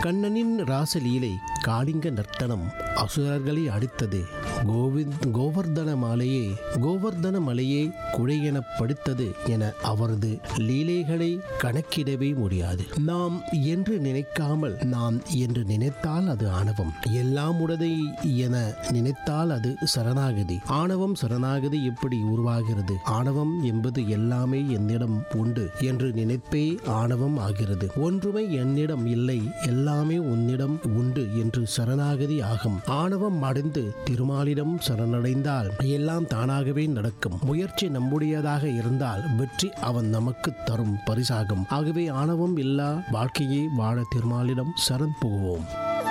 கண்ணனின் ராசலீலை காளிங்க நர்த்தனம் அசுரர்களை அடித்தது கோவிந்த் கோவர்தன மாலையே கோவர்தன மலையே குழையென படுத்தது என அவரது லீலைகளை கணக்கிடவே முடியாது நாம் என்று நினைக்காமல் நாம் என்று நினைத்தால் அது ஆணவம் எல்லாம் உடதை என நினைத்தால் அது சரணாகதி ஆணவம் சரணாகதி எப்படி உருவாகிறது ஆணவம் என்பது எல்லாமே என்னிடம் உண்டு என்று நினைப்பே ஆணவம் ஆகிறது ஒன்றுமே என்னிடம் இல்லை எல்லாமே உன்னிடம் உண்டு என்று சரணாகதி ஆகும் ஆணவம் அடைந்து திருமாலிடம் சரணடைந்தால் எல்லாம் தானாகவே நடக்கும் முயற்சி நம்முடையதாக இருந்தால் வெற்றி அவன் நமக்கு தரும் பரிசாகும் ஆகவே ஆணவம் இல்லா வாழ்க்கையை வாழ திருமாலிடம் சரண் புகுவோம்